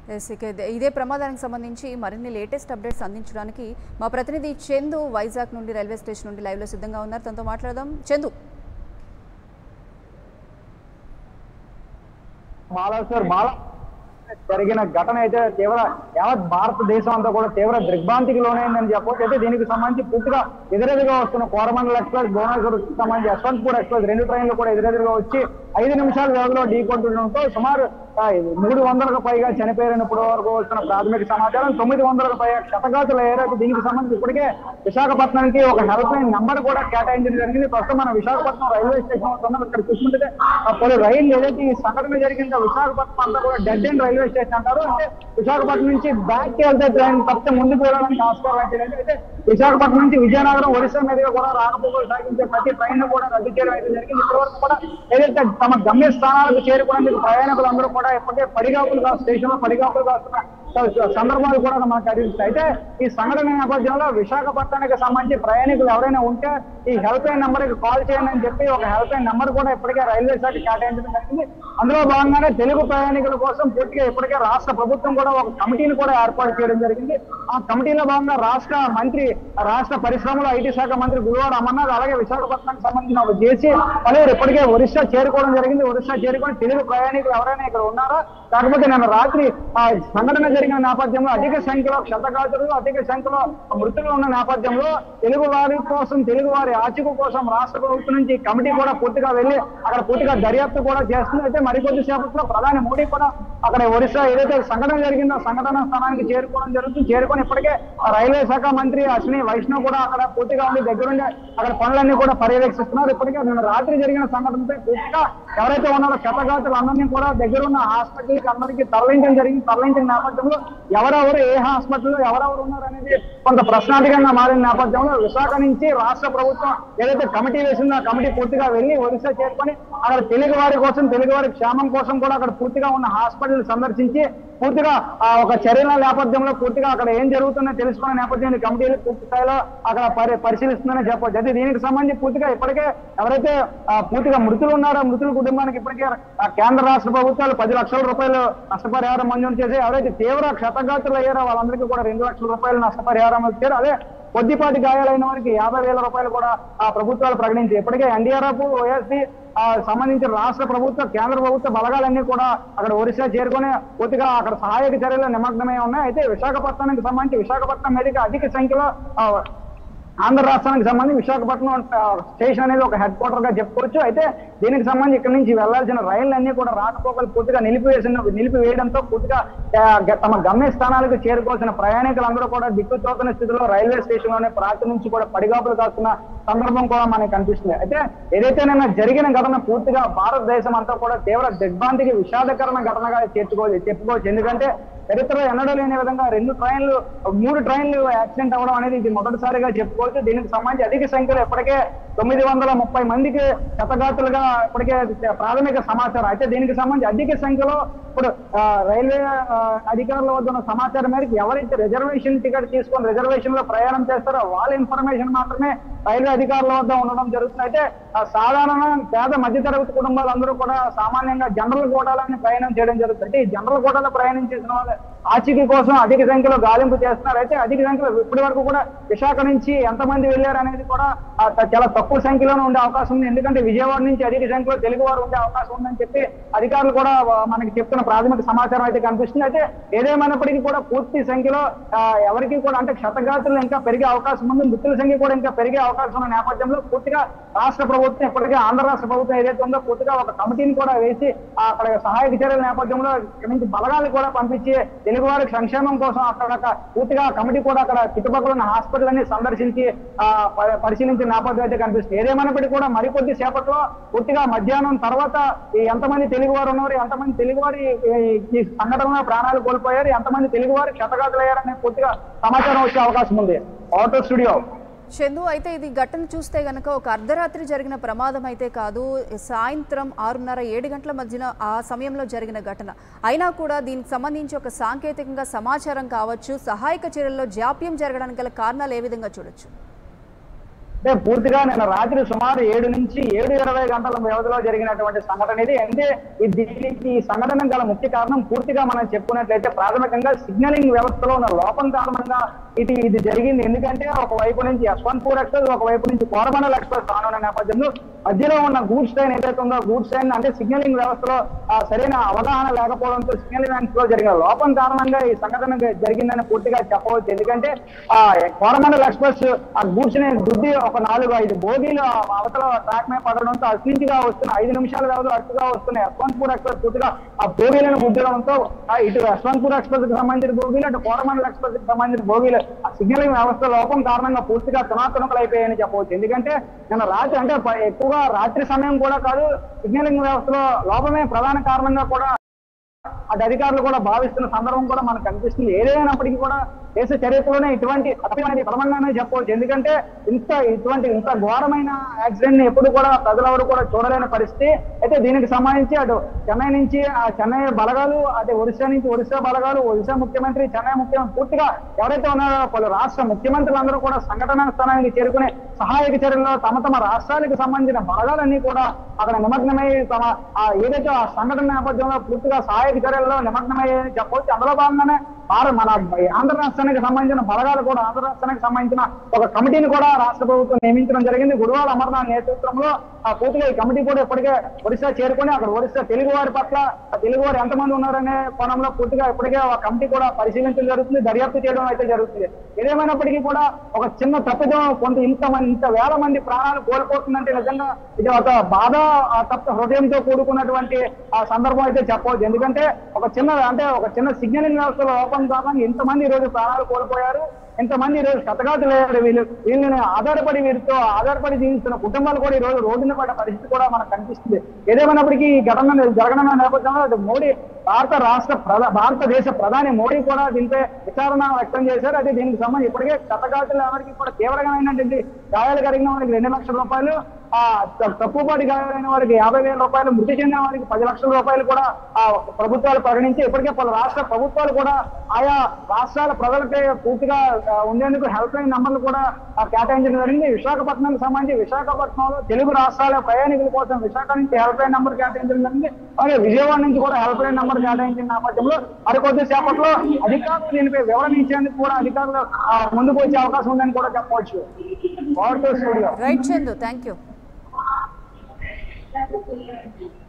Yes, ఇక ఇదే- ఇదే ప్రమాదానికి సంబంధించి మరిన్ని లేటెస్ట్ అప్డేట్స్ అందించడానికి మా ప్రతినిధి చందు వైజాగ్ నుండి రైల్వే స్టేషన్ నుండి లైవ్లో సిద్ధంగా ఉన్నారు తనతో మాట్లాడదాం చందు బాలాసర్ బాలా జరిగిన ఘటన అయితే తీవ్ర యావత్ భారతదేశం అంతా కూడా తీవ్ర దిగ్భ్రాంతికి లోనైందని చెప్పవచ్చు అయితే దీనికి సంబంధించి పూర్తిగా ఎదురెదురుగా వస్తున్న కోరమండల్ ఎక్స్ప్రెస్ భువనేశ్వర్ సంబంధించి యశ్వంత్పూర్ ఎక్స్ప్రెస్ రెండు ట్రైన్లు కూడా ఎదురెదురుగా వచ్చి ఐదు నిమిషాల వ్యవధిలో ఢీకొంటుండడంతో సుమారు ఆ, మూడు వందలకు పైగా చనిపోయిన ఇప్పుడు వరకు వస్తున్న ప్రాథమిక సమాచారం తొమ్మిది వందలకు పైగా క్షతగాతులు అయ్యారు దీనికి సంబంధించి ఇప్పటికే విశాఖపట్నానికి ఒక హెల్ప్ లైన్ నంబర్ కూడా కేటాయించడం జరిగింది ప్రస్తుతం మన విశాఖపట్నం రైల్వే స్టేషన్ వస్తున్నాం ఇక్కడ చూసుకుంటే ఆ పలు రైలు ఏదైతే ఈ సంఘటన జరిగిందో విశాఖపట్నం అంతా కూడా డెడ్ అండ్ రైల్వే స్టేషన్ అంటారు అంటే విశాఖపట్నం నుంచి బ్యాక్ కి వెళ్తే ట్రైన్ తప్పితే ముందుకు వెళ్ళడానికి ఆస్కారం అయితే లేదు. అయితే విశాఖపట్నం నుంచి విజయనగరం ఒడిశా మీదుగా కూడా రాకపోకలు సాగించే ప్రతి ట్రైన్ కూడా రద్దు చేయడం అయితే జరిగింది ఇప్పటి వరకు కూడా ఏదైతే తమ గమ్య స్థానాలకు చేరుకోవడానికి ప్రయాణికులందరూ కూడా ఇప్పటికే పడిగాపులుగా స్టేషన్ లో పడిగాపులు కాస్తున్న సందర్భాలు కూడా మనకు కనిపిస్తాయి అయితే ఈ సంఘటన నేపథ్యంలో విశాఖపట్నానికి సంబంధించి ప్రయాణికులు ఎవరైనా ఉంటే ఈ హెల్ప్ లైన్ నెంబర్ కి కాల్ చేయండి అని చెప్పి ఒక హెల్ప్ లైన్ నెంబర్ కూడా ఇప్పటికే రైల్వే శాఖ కేటాయించడం జరిగింది అందులో భాగంగానే తెలుగు ప్రయాణికుల కోసం పూర్తిగా ఇప్పటికే రాష్ట్ర ప్రభుత్వం కూడా ఒక కమిటీని కూడా ఏర్పాటు చేయడం జరిగింది ఆ కమిటీలో భాగంగా రాష్ట్ర మంత్రి రాష్ట్ర పరిశ్రమల ఐటీ శాఖ మంత్రి గురువారు అమర్నాథ్ అలాగే విశాఖపట్నానికి సంబంధించిన ఒక జేసీ పలువురు ఇప్పటికే ఒరిస్సా చేరుకోవడం జరిగింది ఒరిస్సా చేరుకొని తెలుగు ప్రయాణికులు ఎవరైనా ఇక్కడ ఉన్నారా కాకపోతే నిన్న రాత్రి ఆ సంఘటన జరిగిన నేపథ్యంలో అధిక సంఖ్యలో క్షతగాతులు అధిక సంఖ్యలో మృతులు ఉన్న నేపథ్యంలో తెలుగు వారి కోసం తెలుగు వారి ఆచూకు కోసం రాష్ట్ర ప్రభుత్వం నుంచి కమిటీ కూడా పూర్తిగా వెళ్ళి అక్కడ పూర్తిగా దర్యాప్తు కూడా చేస్తుంది అయితే మరికొద్ది సేపట్లో ప్రధాని మోడీ కూడా అక్కడ ఒరిస్సా ఏదైతే సంఘటన జరిగిందో ఆ సంఘటన స్థానానికి చేరుకోవడం జరుగుతుంది చేరుకొని ఇప్పటికే ఆ రైల్వే శాఖ మంత్రి అశ్విని వైష్ణవ్ కూడా అక్కడ పూర్తిగా ఉండి దగ్గరుండి అక్కడ పనులన్నీ కూడా పర్యవేక్షిస్తున్నారు ఇప్పటికే నిన్న రాత్రి జరిగిన సంఘటనపై పూర్తిగా ఎవరైతే ఉన్నారో క్షతగాతులు అందరినీ కూడా దగ్గరున్న హాస్పిటల్ కి అందరికీ తరలించడం జరిగింది తరలించిన నేపథ్యంలో ఎవరెవరు ఏ హాస్పిటల్లో ఎవరెవరు ఉన్నారు అనేది కొంత ప్రశ్నార్థకంగా మారిన నేపథ్యంలో విశాఖ నుంచి రాష్ట్ర ప్రభుత్వం ఏదైతే కమిటీ వేసిందో ఆ కమిటీ పూర్తిగా వెళ్ళి ఒరిస్సా చేరుకొని అక్కడ తెలుగు వారి కోసం తెలుగు వారి క్షేమం కోసం కూడా అక్కడ పూర్తిగా ఉన్న హాస్పిటల్ సందర్శించి పూర్తిగా ఆ ఒక చర్యల నేపథ్యంలో పూర్తిగా అక్కడ ఏం జరుగుతుందో తెలుసుకున్న నేపథ్యంలో ఈ కమిటీలు పూర్తి స్థాయిలో అక్కడ పరి పరిశీలిస్తుందని చెప్పొచ్చు అయితే దీనికి సంబంధించి పూర్తిగా ఇప్పటికే ఎవరైతే ఆ, పూర్తిగా మృతులు ఉన్నారో మృతుల కుటుంబానికి ఇప్పటికే ఆ, కేంద్ర రాష్ట్ర ప్రభుత్వాలు పది లక్షల రూపాయలు నష్టపరిహారం మంజూరు చేసి ఎవరైతే తీవ్ర క్షతగాతులు అయ్యారో వాళ్ళందరికీ కూడా రెండు లక్షల రూపాయలు నష్టపరిహారం ఇచ్చారు అదే కొద్దిపాటి గాయాలైన వారికి యాభై వేల రూపాయలు కూడా ఆ ప్రభుత్వాలు ప్రకటించి ఇప్పటికే ఎన్డీఆర్ఎఫ్ ఓఎస్సీ ఆ సంబంధించిన రాష్ట్ర ప్రభుత్వ కేంద్ర ప్రభుత్వ బలగాలన్నీ కూడా అక్కడ ఒరిస్సా చేరుకొని పూర్తిగా అక్కడ సహాయక చర్యలు నిమగ్నమై ఉన్నాయి అయితే విశాఖపట్నానికి సంబంధించి విశాఖపట్నం మీదుగా అధిక సంఖ్యలో ఆ, ఆంధ్ర రాష్ట్రానికి సంబంధించి విశాఖపట్నం ఆ, స్టేషన్ అనేది ఒక హెడ్ క్వార్టర్ గా చెప్పుకోవచ్చు అయితే దీనికి సంబంధించి ఇక్కడ నుంచి వెళ్లాల్సిన రైళ్లు అన్ని కూడా రాకపోకలు పూర్తిగా నిలిపివేసిన నిలిపివేయడంతో పూర్తిగా ఆ, గ- తమ గమ్య స్థానాలకు చేరుకోవాల్సిన ప్రయాణికులందరూ కూడా దిక్కుతోకని స్థితిలో రైల్వే స్టేషన్ లోనే రాత్రి నుంచి కూడా పడిగాపులు కాస్తున్న సందర్భం కూడా మనకి కనిపిస్తుంది అయితే ఏదైతే నిన్న జరిగిన ఘటన పూర్తిగా భారతదేశం అంతా కూడా తీవ్ర దిగ్భ్రాంతికి విషాదకరణ ఘటనగా చేర్చుకోవచ్చు చెప్పుకోవచ్చు ఎందుకంటే చరిత్రలో ఎన్నడూ లేని విధంగా రెండు ట్రైన్లు మూడు ట్రైన్లు యాక్సిడెంట్ అవ్వడం అనేది ఇది మొదటిసారిగా చెప్పుకోవచ్చు దీనికి సంబంధించి అధిక సంఖ్యలో ఇప్పటికే తొమ్మిది వందల ముప్పై మందికి శతగాతులుగా ఇప్పటికే ప్రాథమిక సమాచారం అయితే దీనికి సంబంధించి అధిక సంఖ్యలో ఇప్పుడు ఆ, రైల్వే ఆ, అధికారుల వద్ద ఉన్న సమాచారం మేరకు ఎవరైతే రిజర్వేషన్ టికెట్ తీసుకొని రిజర్వేషన్ లో ప్రయాణం చేస్తారో వాళ్ళ ఇన్ఫర్మేషన్ మాత్రమే రైల్వే అధికారుల వద్ద ఉండడం జరుగుతుంది అయితే ఆ, సాధారణ పేద మధ్యతరగతి కుటుంబాలందరూ కూడా సామాన్యంగా జనరల్ కోటాలని ప్రయాణం చేయడం జరుగుతుంది అంటే ఈ జనరల్ కోటాలో ప్రయాణం చేసిన వాళ్ళు ఆచూకీ కోసం అధిక సంఖ్యలో గాలింపు చేస్తున్నారు అయితే అధిక సంఖ్యలో ఇప్పటి వరకు కూడా విశాఖ నుంచి ఎంతమంది వెళ్ళారు అనేది కూడా ఆ, త- చాలా తక్కువ సంఖ్యలోనే ఉండే అవకాశం ఉంది ఎందుకంటే విజయవాడ నుంచి అధిక సంఖ్యలో తెలుగు వారు ఉండే అవకాశం ఉందని చెప్పి అధికారులు కూడా ఆ, మనకి చెప్తున్న ప్రాథమిక సమాచారం అయితే కనిపిస్తుంది అయితే ఏదేమైనప్పటికీ కూడా పూర్తి సంఖ్యలో ఆ, ఎవరికి కూడా అంటే క్షతగాతులు ఇంకా పెరిగే అవకాశం ఉంది మృతుల సంఖ్య కూడా ఇంకా పెరిగే అవకాశం ఉన్న నేపథ్యంలో పూర్తిగా రాష్ట్ర ప్రభుత్వం ఇప్పటికే ఆంధ్ర రాష్ట్ర ప్రభుత్వం ఏదైతే ఉందో పూర్తిగా ఒక కమిటీని కూడా వేసి ఆ, అక్కడ సహాయక చర్యల నేపథ్యంలో ఇక్కడి నుంచి బలగాలు కూడా పంపించి తెలుగు వారికి సంక్షేమం కోసం అక్కడ ఒక పూర్తిగా కమిటీ కూడా అక్కడ చుట్టుపక్కల ఉన్న హాస్పిటల్ అన్ని సందర్శించి ఆ, ప- పరిశీలించిన నేపథ్యం అయితే కనిపిస్తుంది ఏదేమైనప్పటికీ కూడా మరికొద్ది సేపట్లో పూర్తిగా మధ్యాహ్నం తర్వాత ఈ ఎంతమంది తెలుగు వారు ఉన్నారు ఎంతమంది తెలుగు వారి ఈ- ఈ సంఘటనలో ప్రాణాలు కోల్పోయారు ఎంతమంది తెలుగు వారి క్షతగాతులు అయ్యారనే పూర్తిగా సమాచారం వచ్చే అవకాశం ఉంది ఆటో స్టూడియో చందు అయితే ఇది ఘటన చూస్తే గనక ఒక అర్ధరాత్రి జరిగిన ప్రమాదం అయితే కాదు సాయంత్రం ఆరున్నర ఏడు గంటల మధ్యన ఆ సమయంలో జరిగిన ఘటన అయినా కూడా దీనికి సంబంధించి ఒక సాంకేతికంగా సమాచారం కావచ్చు సహాయక చర్యల్లో జాప్యం జరగడానికి గల కారణాలు ఏ విధంగా చూడొచ్చు అంటే పూర్తిగా నిన్న రాత్రి సుమారు ఏడు నుంచి ఏడు ఇరవై గంటల వ్యవధిలో జరిగినటువంటి సంఘటన ఇది అంటే ఈ దీనికి ఈ సంఘటన గల ముఖ్య కారణం పూర్తిగా మనం చెప్పుకున్నట్లయితే ప్రాథమికంగా సిగ్నలింగ్ వ్యవస్థలో ఉన్న లోపం కారణంగా ఇది ఇది జరిగింది ఎందుకంటే ఒక వైపు నుంచి యశ్వంత్పూర్ ఎక్స్ప్రెస్ ఒక వైపు నుంచి కోరమండల్ ఎక్స్ప్రెస్ రానున్న నేపథ్యంలో మధ్యలో ఉన్న గూడ్స్ ట్రైన్ ఏదైతే ఉందో గూడ్స్ ట్రైన్ అంటే సిగ్నలింగ్ వ్యవస్థలో ఆ, సరైన అవగాహన లేకపోవడంతో సిగ్నలింగ్ వ్యవస్థలో జరిగిన లోపం కారణంగా ఈ సంఘటన జరిగిందని పూర్తిగా చెప్పవచ్చు ఎందుకంటే ఆ కోరమండల్ ఎక్స్ప్రెస్ ఆ గూడ్స్ ని దుద్ది ఒక నాలుగు ఐదు బోగీలు ఆ అవతల ట్రాక్ మీద పడడంతో అశ్వించిగా వస్తున్న ఐదు నిమిషాల వ్యవధిలో అటుగా వస్తున్న యశ్వంత్పూర్ ఎక్స్ప్రెస్ పూర్తిగా ఆ బోగీలను గుద్దడంతో ఆ ఇటు యశ్వంత్పూర్ ఎక్స్ప్రెస్ కి సంబంధించిన బోగీలు అటు కోరమండల్ ఎక్స్ప్రెస్ కి సంబంధించిన బోగీలు ఆ సిగ్నలింగ్ వ్యవస్థ లోపం కారణంగా పూర్తిగా తునాతునకలు అయిపోయాయని చెప్పవచ్చు ఎందుకంటే నిన్న రాత్రి అంటే ప- ఎక్కువగా రాత్రి సమయం కూడా కాదు సిగ్నలింగ్ వ్యవస్థలో లోపమే ప్రధాన కారణంగా కూడా అటు అధికారులు కూడా భావిస్తున్న సందర్భం కూడా మనకు కనిపిస్తుంది ఏదైనప్పటికీ కూడా దేశ చరిత్రలోనే ఇటువంటి అద్భుతమైన ప్రమాణంగానే చెప్పవచ్చు ఎందుకంటే ఇంత ఇటువంటి ఇంత ఘోరమైన యాక్సిడెంట్ ని ఎప్పుడు కూడా ప్రజలెవరు కూడా చూడలేని పరిస్థితి అయితే దీనికి సంబంధించి అటు చెన్నై నుంచి ఆ చెన్నై బలగాలు అటు ఒరిస్సా నుంచి ఒరిస్సా బలగాలు ఒరిస్సా ముఖ్యమంత్రి చెన్నై ముఖ్యమంత్రి పూర్తిగా ఎవరైతే ఉన్నారో పలు రాష్ట్ర ముఖ్యమంత్రులందరూ కూడా సంఘటనా స్థానానికి చేరుకుని సహాయక చర్యల్లో తమ తమ రాష్ట్రాలకు సంబంధించిన బలగాలన్నీ కూడా అక్కడ నిమగ్నమై తమ ఆ ఏదైతే ఆ సంఘటన నేపథ్యంలో పూర్తిగా సహాయక చర్యల్లో నిమగ్నమయ్యాయని చెప్పవచ్చు అందులో భాగంగానే భారత మన ఆంధ్ర రాష్ట్రానికి సంబంధించిన బలగాలు కూడా ఆంధ్ర రాష్ట్రానికి సంబంధించిన ఒక కమిటీని కూడా రాష్ట్ర ప్రభుత్వం నియమించడం జరిగింది గుడివాడ అమర్నాథ్ నేతృత్వంలో ఆ పూర్తిగా ఈ కమిటీ కూడా ఇప్పటికే ఒరిస్సా చేరుకొని అక్కడ ఒరిస్సా తెలుగు వారి పట్ల ఆ తెలుగు వారు ఎంతమంది ఉన్నారనే కోణంలో పూర్తిగా ఇప్పటికే ఆ కమిటీ కూడా పరిశీలించడం జరుగుతుంది దర్యాప్తు చేయడం అయితే జరుగుతుంది ఏదేమైనప్పటికీ కూడా ఒక చిన్న తప్పిదం కొంత ఇంత మంది ఇంత వేల మంది ప్రాణాలు కోల్పోతుందంటే నిజంగా ఇది ఒక బాధ ఆ తప్ప హృదయంతో కూడుకున్నటువంటి ఆ సందర్భం అయితే చెప్పవచ్చు ఎందుకంటే ఒక చిన్న అంటే ఒక చిన్న సిగ్నలింగ్ వ్యవస్థలో లోపం కారణంగా ఇంతమంది ఈ రోజు ప్రాణాలు కోల్పోయారు ఇంతమంది ఈ రోజు కథగాతులయ్యారు వీళ్ళు వీళ్ళని ఆధారపడి వీరితో ఆధారపడి జీవిస్తున్న కుటుంబాలు కూడా ఈ రోజు రోడ్డున పడ్డ పరిస్థితి కూడా మనకు కనిపిస్తుంది ఏదేమైనప్పటికీ ఈ ఘటన జరగనున్న నేపథ్యంలో అటు మోడీ భారత రాష్ట్ర ప్రధా భారతదేశ ప్రధాని మోడీ కూడా దీనిపై విచారణ వ్యక్తం చేశారు అయితే దీనికి సంబంధించి ఇప్పటికే కథగాతులు ఎవరికి కూడా తీవ్రమైనటువంటి గాయాలు కలిగిన వారికి రెండు లక్షల రూపాయలు ఆ త- తక్కువపాటి గాయాలైన వారికి యాభై వేల రూపాయలు మృతి చెందిన వారికి పది లక్షల రూపాయలు కూడా ఆ ప్రభుత్వాలు ప్రకటించి ఇప్పటికే పలు రాష్ట్ర ప్రభుత్వాలు కూడా ఆయా రాష్ట్రాల ప్రజలకి పూర్తిగా ఆ, ఉండేందుకు హెల్ప్ లైన్ నంబర్లు కూడా ఆ, కేటాయించడం జరిగింది విశాఖపట్నం సంబంధించి విశాఖపట్నంలో తెలుగు రాష్ట్రాల ప్రయాణికుల కోసం విశాఖ నుంచి హెల్ప్ లైన్ నంబర్ కేటాయించడం జరిగింది అలాగే విజయవాడ నుంచి కూడా హెల్ప్ లైన్ నంబర్ కేటాయించిన నేపథ్యంలో మరి కొద్ది సేపట్లో అధికారులు దీనిపై వివరణ ఇచ్చేందుకు కూడా అధికారులు ఆ, ముందుకు వచ్చే అవకాశం ఉందని కూడా చెప్పవచ్చు వార్తా studio right Chandu thank you